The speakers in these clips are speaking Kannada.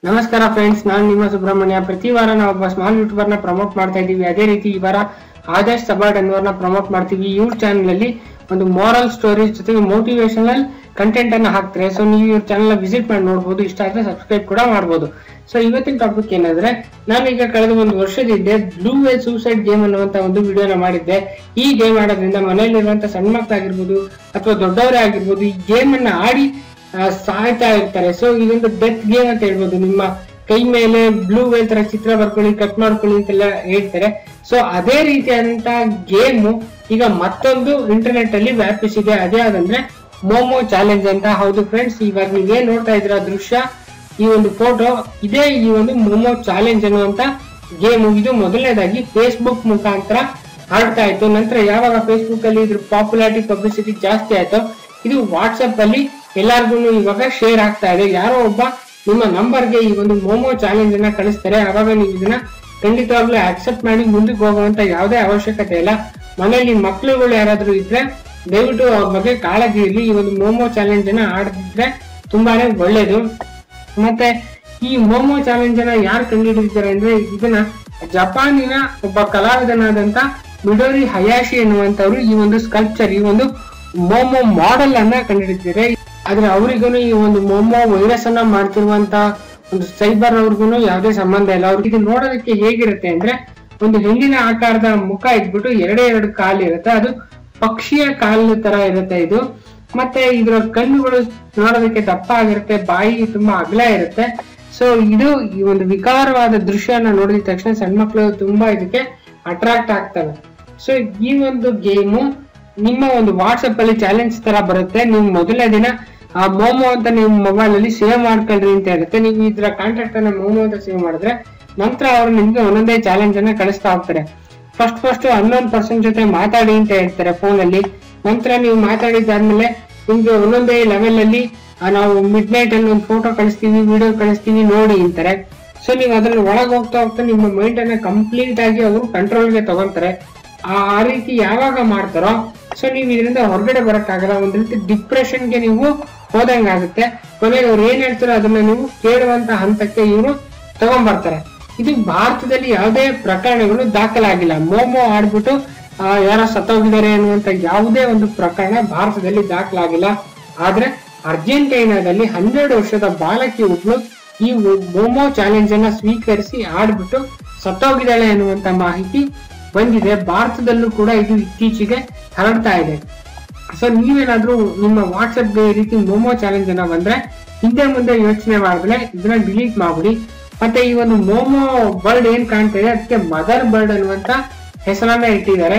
ನಮಸ್ಕಾರ ಫ್ರೆಂಡ್ಸ್ ನಾನು ನಿಮ್ಮ ಸುಬ್ರಹ್ಮಣ್ಯ ಪ್ರತಿ ವಾರ ನಾವು ಒಬ್ಬ ಸ್ಮಾಲ್ ಯೂಟ್ಯೂಬರ್ ನ ಪ್ರಮೋಟ್ ಮಾಡ್ತಾ ಇದ್ದೀವಿ ಅದೇ ರೀತಿ ಈ ವಾರ ಆದರ್ಶ್ ಸಬಾರ್ಡ್ ಅನ್ನೋರ್ನ ಪ್ರಮೋಟ್ ಮಾಡ್ತೀವಿ ಇವ್ರ ಚಾನಲ್ ಅಲ್ಲಿ ಒಂದು ಮಾರಲ್ ಸ್ಟೋರೀಸ್ ಜೊತೆಗೆ ಮೋಟಿವೇಶನಲ್ ಕಂಟೆಂಟ್ ಅನ್ನ ಹಾಕ್ತಾರೆ ಸೊ ನೀವು ಇವ್ರ ಚಾನಲ್ ವಿಸಿಟ್ ಮಾಡಿ ನೋಡಬಹುದು ಇಷ್ಟ ಆದ್ರೆ ಸಬ್ಸ್ಕ್ರೈಬ್ ಕೂಡ ಮಾಡಬಹುದು ಸೊ ಇವತ್ತಿನ ಟಾಪಿಕ್ ಏನಂದ್ರೆ ನಾನು ಈಗ ಕಳೆದ ಒಂದು ವರ್ಷದಿಂದ ಬ್ಲೂ ವೇ ಸೂಸೈಡ್ ಗೇಮ್ ಅನ್ನುವಂತ ಒಂದು ವಿಡಿಯೋನ ಮಾಡಿದ್ದೆ ಈ ಗೇಮ್ ಆಡೋದ್ರಿಂದ ಮನೆಯಲ್ಲಿರುವಂತ ಸಣ್ಣ ಮಕ್ಕಳಾಗಿರ್ಬೋದು ಅಥವಾ ದೊಡ್ಡವರೇ ಆಗಿರ್ಬೋದು ಈ ಗೇಮ್ ಅನ್ನ ಆಡಿ ಆ, ಸಾಯ್ತಾ ಇರ್ತಾರೆ ಸೊ ಇದೊಂದು ಡೆತ್ ಗೇಮ್ ಅಂತ ಹೇಳ್ಬೋದು ನಿಮ್ಮ ಕೈ ಮೇಲೆ ಬ್ಲೂ ವೇಲ್ ತರ ಚಿತ್ರ ಬರ್ಕೊಳ್ಳಿ ಕಟ್ ಮಾಡ್ಕೊಳ್ಳಿ ಅಂತೆಲ್ಲ ಹೇಳ್ತಾರೆ ಸೊ ಅದೇ ರೀತಿಯಾದಂತ ಗೇಮು ಈಗ ಮತ್ತೊಂದು ಇಂಟರ್ನೆಟ್ ಅಲ್ಲಿ ವ್ಯಾಪಿಸಿದೆ ಅದೇ ಯಾವ್ದಂದ್ರೆ ಮೋಮೋ ಚಾಲೆಂಜ್ ಅಂತ ಹೌದು ಫ್ರೆಂಡ್ಸ್ ಇವಾಗ ನೀವೇನ್ ನೋಡ್ತಾ ಇದ್ರ ದೃಶ್ಯ ಈ ಒಂದು ಫೋಟೋ ಇದೇ ಈ ಒಂದು ಮೋಮೋ ಚಾಲೆಂಜ್ ಅನ್ನುವಂತ ಗೇಮ್ ಇದು ಮೊದಲನೇದಾಗಿ ಫೇಸ್ಬುಕ್ ಮುಖಾಂತರ ಆಡ್ತಾ ಇತ್ತು ನಂತರ ಯಾವಾಗ ಫೇಸ್ಬುಕ್ ಅಲ್ಲಿ ಇದ್ರ ಪಾಪ್ಯುಲಾರಿಟಿ ಪಬ್ಲಿಸಿಟಿ ಜಾಸ್ತಿ ಆಯ್ತು ಇದು ವಾಟ್ಸ್ಆಪ್ ಅಲ್ಲಿ ಎಲ್ಲಾರ್ಗು ಇವಾಗ ಶೇರ್ ಆಗ್ತಾ ಇದೆ ಯಾರೋ ಒಬ್ಬ ನಿಮ್ಮ ನಂಬರ್ಗೆ ಈ ಒಂದು ಮೋಮೋ ಚಾಲೆಂಜ್ ಅನ್ನ ಕಳಿಸ್ತಾರೆ ಅವಾಗ ನೀವು ಇದನ್ನ ಖಂಡಿತವಾಗ್ಲೂ ಆಕ್ಸೆಪ್ಟ್ ಮಾಡಿ ಮುಂದಕ್ಕೆ ಹೋಗುವಂತ ಯಾವುದೇ ಅವಶ್ಯಕತೆ ಇಲ್ಲ ಮನೆಯಲ್ಲಿ ಮಕ್ಳುಗಳು ಯಾರಾದ್ರೂ ಇದ್ರೆ ದಯವಿಟ್ಟು ಅವ್ರ ಬಗ್ಗೆ ಕಾಳಜಿ ಇರಲಿ ಈ ಒಂದು ಮೋಮೋ ಚಾಲೆಂಜ್ ಅನ್ನ ಆಡಿದ್ರೆ ತುಂಬಾನೇ ಒಳ್ಳೇದು ಮತ್ತೆ ಈ ಮೋಮೋ ಚಾಲೆಂಜ್ ಅನ್ನ ಯಾರು ಕಂಡುಹಿಡಿದಿದ್ದಾರೆ ಅಂದ್ರೆ ಇದನ್ನ ಜಪಾನಿನ ಒಬ್ಬ ಕಲಾವಿದನಾದಂತ ಮಿಡೋರಿ ಹಯಾಶಿ ಎನ್ನುವಂತವ್ರು ಈ ಒಂದು ಸ್ಕಲ್ಪ್ಚರ್ ಈ ಒಂದು ಮೋಮೋ ಮಾಡೆಲ್ ಅನ್ನ ಕಂಡುಹಿಡಿದಿದ್ದಾರೆ ಆದ್ರೆ ಅವರಿಗೂ ಈ ಒಂದು ಮೋಮೋ ವೈರಸ್ ಅನ್ನ ಮಾಡ್ತಿರುವಂತ ಒಂದು ಸೈಬರ್ ಅವ್ರಿಗೂ ಯಾವುದೇ ಸಂಬಂಧ ಇಲ್ಲ ಅವ್ರಿಗೆ ಇದು ನೋಡೋದಕ್ಕೆ ಹೇಗಿರುತ್ತೆ ಅಂದ್ರೆ ಒಂದು ಹೆಣ್ಣಿನ ಆಕಾರದ ಮುಖ ಇದ್ಬಿಟ್ಟು ಎರಡೇ ಎರಡು ಕಾಲು ಇರುತ್ತೆ ಅದು ಪಕ್ಷಿಯ ಕಾಲು ತರ ಇರುತ್ತೆ ಇದು ಮತ್ತೆ ಇದರ ಕಣ್ಣುಗಳು ನೋಡೋದಕ್ಕೆ ದಪ್ಪ ಆಗಿರುತ್ತೆ ಬಾಯಿ ತುಂಬಾ ಅಗಲ ಇರುತ್ತೆ ಸೊ ಇದು ಈ ಒಂದು ವಿಕಾರವಾದ ದೃಶ್ಯನ ನೋಡಿದ ತಕ್ಷಣ ಸಣ್ಣ ಮಕ್ಕಳು ತುಂಬಾ ಇದಕ್ಕೆ ಅಟ್ರಾಕ್ಟ್ ಆಗ್ತವೆ ಸೊ ಈ ಒಂದು ಗೇಮು ನಿಮ್ಮ ಒಂದು ವಾಟ್ಸಪ್ ಅಲ್ಲಿ ಚಾಲೆಂಜ್ ತರ ಬರುತ್ತೆ ನೀವು ಮೊದಲನೇ ದಿನ ಆ ಮೋಮೋ ಅಂತ ನೀವು ಮೊಬೈಲ್ ಅಲ್ಲಿ ಸೇವ್ ಮಾಡ್ಕೊಳ್ರಿ ಅಂತ ಇರುತ್ತೆ ನೀವು ಇದ್ರ ಕಾಂಟ್ಯಾಕ್ಟ್ ಅನ್ನ ಮೋಮೋ ಅಂತ ಸೇವ್ ಮಾಡಿದ್ರೆ ನಂತರ ಅವರು ನಿಮ್ಗೆ ಒಂದೊಂದೇ ಚಾಲೆಂಜ್ ಅನ್ನ ಕಳಿಸ್ತಾ ಹೋಗ್ತಾರೆ ಫಸ್ಟ್ ಫಸ್ಟ್ ಹನ್ನೊಂದು ಪರ್ಸೆಂಟ್ ಜೊತೆ ಮಾತಾಡಿ ಅಂತ ಹೇಳ್ತಾರೆ ಫೋನ್ ಅಲ್ಲಿ ನಂತರ ನೀವು ಮಾತಾಡಿದ್ದಾದ್ಮೇಲೆ ನಿಮ್ಗೆ ಒಂದೊಂದೇ ಲೆವೆಲ್ ಅಲ್ಲಿ ಆ, ನಾವು ಮಿಡ್ ನೈಟ್ ಅಲ್ಲಿ ಒಂದು ಫೋಟೋ ಕಳಿಸ್ತೀವಿ ವಿಡಿಯೋ ಕಳಿಸ್ತೀವಿ ನೋಡಿ ಅಂತಾರೆ ಸೊ ನೀವು ಅದ್ರಲ್ಲಿ ಒಳಗೆ ಹೋಗ್ತಾ ಹೋಗ್ತಾ ನಿಮ್ಮ ಮೈಂಡ್ ಅನ್ನ ಕಂಪ್ಲೀಟ್ ಆಗಿ ಅವರು ಕಂಟ್ರೋಲ್ಗೆ ತಗೊಂತಾರೆ ಆ ಆ ರೀತಿ ಯಾವಾಗ ಮಾಡ್ತಾರೋ ಸೊ ನೀವು ಇದರಿಂದ ಹೊರಗಡೆ ಬರಕ್ಕಾಗಲ್ಲ ಒಂದ್ ರೀತಿ ಡಿಪ್ರೆಷನ್ಗೆ ನೀವು ಹೋದಂಗಾಗುತ್ತೆ ಕೊನೆಗೆ ಅವ್ರು ಏನ್ ಹೇಳ್ತಾರೋ ಅದನ್ನ ನೀವು ಕೇಳುವಂತ ಹಂತಕ್ಕೆ ಇವರು ತಗೊಂಡ್ಬರ್ತಾರೆ ಇದು ಭಾರತದಲ್ಲಿ ಯಾವುದೇ ಪ್ರಕರಣಗಳು ದಾಖಲಾಗಿಲ್ಲ ಮೋಮೋ ಆಡ್ಬಿಟ್ಟು ಆ, ಯಾರೋ ಸತ್ತೋಗಿದ್ದಾರೆ ಅನ್ನುವಂತ ಯಾವುದೇ ಒಂದು ಪ್ರಕರಣ ಭಾರತದಲ್ಲಿ ದಾಖಲಾಗಿಲ್ಲ ಆದ್ರೆ ಅರ್ಜೆಂಟೈನಾದಲ್ಲಿ ಹನ್ನೆರಡು ವರ್ಷದ ಬಾಲಕಿ ಒಬ್ಳು ಈ ಮೋಮೋ ಚಾಲೆಂಜ್ ಅನ್ನ ಸ್ವೀಕರಿಸಿ ಆಡ್ಬಿಟ್ಟು ಸತ್ತೋಗಿದ್ದಾಳೆ ಅನ್ನುವಂತ ಮಾಹಿತಿ ಬಂದಿದೆ ಭಾರತದಲ್ಲೂ ಕೂಡ ಇದು ಇತ್ತೀಚೆಗೆ ಹರಡ್ತಾ ಇದೆ ಸೊ ನೀವೇನಾದ್ರೂ ನಿಮ್ಮ ವಾಟ್ಸ್ಆಪ್ ಈ ರೀತಿ ಮೋಮೋ ಚಾಲೆಂಜ್ ಅನ್ನ ಬಂದ್ರೆ ಹಿಂದೆ ಮುಂದೆ ಯೋಚನೆ ಮಾಡಿದ್ರೆ ಇದನ್ನ ಡಿಲೀಟ್ ಮಾಡ್ಬಿಡಿ ಮತ್ತೆ ಈ ಒಂದು ಮೋಮೋ ಬರ್ಡ್ ಏನ್ ಕಾಣ್ತಾ ಇದೆ ಅದಕ್ಕೆ ಮದರ್ ಬರ್ಡ್ ಅನ್ನುವಂತ ಹೆಸರನ್ನ ಇಟ್ಟಿದ್ದಾರೆ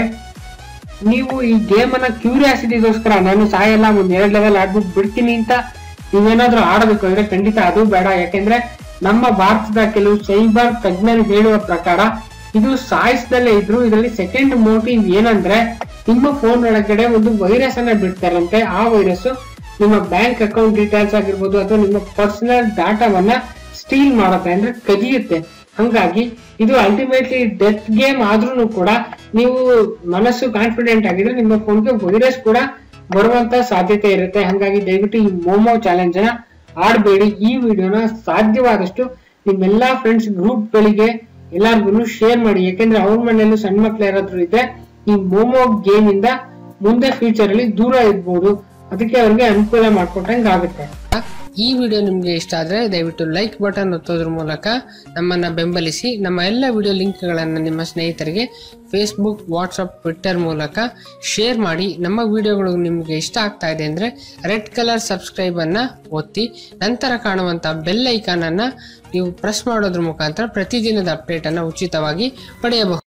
ನೀವು ಈ ಗೇಮ್ ಅನ್ನ ಕ್ಯೂರಿಯಾಸಿಟಿಗೋಸ್ಕರ ನಾನು ಸಾಯಲ್ಲ ಒಂದ್ ಎರಡ್ ಲೆವೆಲ್ ಆಡ್ಬಿಟ್ಟು ಬಿಡ್ತೀನಿ ಅಂತ ನೀವೇನಾದ್ರೂ ಆಡಬೇಕು ಅಂದ್ರೆ ಖಂಡಿತ ಅದು ಬೇಡ ಯಾಕೆಂದ್ರೆ ನಮ್ಮ ಭಾರತದ ಕೆಲವು ಸೈಬರ್ ತಜ್ಞರು ಹೇಳುವ ಪ್ರಕಾರ ಇದು ಸಾಯಿಸ್ದಲ್ಲೇ ಇದ್ರು ಇದರಲ್ಲಿ ಸೆಕೆಂಡ್ ಮೋಟಿವ್ ಏನಂದ್ರೆ ನಿಮ್ಮ ಫೋನ್ ಒಳಗಡೆ ಒಂದು ವೈರಸ್ ಅನ್ನ ಬಿಡ್ತಾರಂತೆ ಆ ವೈರಸ್ ನಿಮ್ಮ ಬ್ಯಾಂಕ್ ಅಕೌಂಟ್ ಡೀಟೇಲ್ಸ್ ಆಗಿರ್ಬೋದು ಅಥವಾ ನಿಮ್ಮ ಪರ್ಸನಲ್ ಡಾಟಾವನ್ನ ಸ್ಟೀಲ್ ಮಾಡುತ್ತೆ ಅಂದ್ರೆ ಕದಿಯುತ್ತೆ ಹಂಗಾಗಿ ಇದು ಅಲ್ಟಿಮೇಟ್ಲಿ ಡೆತ್ ಗೇಮ್ ಆದ್ರೂ ಕೂಡ ನೀವು ಮನಸ್ಸು ಕಾನ್ಫಿಡೆಂಟ್ ಆಗಿದ್ರೆ ನಿಮ್ಮ ಫೋನ್ಗೆ ವೈರಸ್ ಕೂಡ ಬರುವಂತ ಸಾಧ್ಯತೆ ಇರುತ್ತೆ ಹಂಗಾಗಿ ದಯವಿಟ್ಟು ಈ ಮೋಮೋ ಚಾಲೆಂಜ್ ಅನ್ನ ಆಡಬೇಡಿ ಈ ವಿಡಿಯೋನ ಸಾಧ್ಯವಾದಷ್ಟು ನಿಮ್ಮೆಲ್ಲಾ ಫ್ರೆಂಡ್ಸ್ ಗ್ರೂಪ್ ಗಳಿಗೆ ಎಲ್ಲಾರ್ಗು ಶೇರ್ ಮಾಡಿ ಯಾಕೆಂದ್ರೆ ಅವ್ರ ಮನೆಯಲ್ಲೂ ಸಣ್ಣ ಮಕ್ಳು ಯಾರಾದ್ರೂ ಇದ್ರೆ ಈ ಮೋಮೋ ಗೇಮ್ ಇಂದ ಮುಂದೆ ಫ್ಯೂಚರ್ ಅಲ್ಲಿ ದೂರ ಇರ್ಬೋದು ಅದಕ್ಕೆ ಅವ್ರಿಗೆ ಅನುಕೂಲ ಮಾಡ್ಕೊಟ್ಟಂಗೆ ಆಗುತ್ತೆ ಈ ವಿಡಿಯೋ ನಿಮಗೆ ಇಷ್ಟ ಆದರೆ ದಯವಿಟ್ಟು ಲೈಕ್ ಬಟನ್ ಒತ್ತೋದ್ರ ಮೂಲಕ ನಮ್ಮನ್ನು ಬೆಂಬಲಿಸಿ ನಮ್ಮ ಎಲ್ಲ ವಿಡಿಯೋ ಲಿಂಕ್ಗಳನ್ನು ನಿಮ್ಮ ಸ್ನೇಹಿತರಿಗೆ ಫೇಸ್ಬುಕ್ ವಾಟ್ಸಪ್ ಟ್ವಿಟ್ಟರ್ ಮೂಲಕ ಶೇರ್ ಮಾಡಿ ನಮ್ಮ ವಿಡಿಯೋಗಳು ನಿಮಗೆ ಇಷ್ಟ ಆಗ್ತಾ ಇದೆ ಅಂದರೆ ರೆಡ್ ಕಲರ್ ಸಬ್ಸ್ಕ್ರೈಬನ್ನು ಒತ್ತಿ ನಂತರ ಕಾಣುವಂಥ ಬೆಲ್ ಐಕಾನನ್ನು ನೀವು ಪ್ರೆಸ್ ಮಾಡೋದ್ರ ಮುಖಾಂತರ ಪ್ರತಿದಿನದ ಅಪ್ಡೇಟನ್ನು ಉಚಿತವಾಗಿ ಪಡೆಯಬಹುದು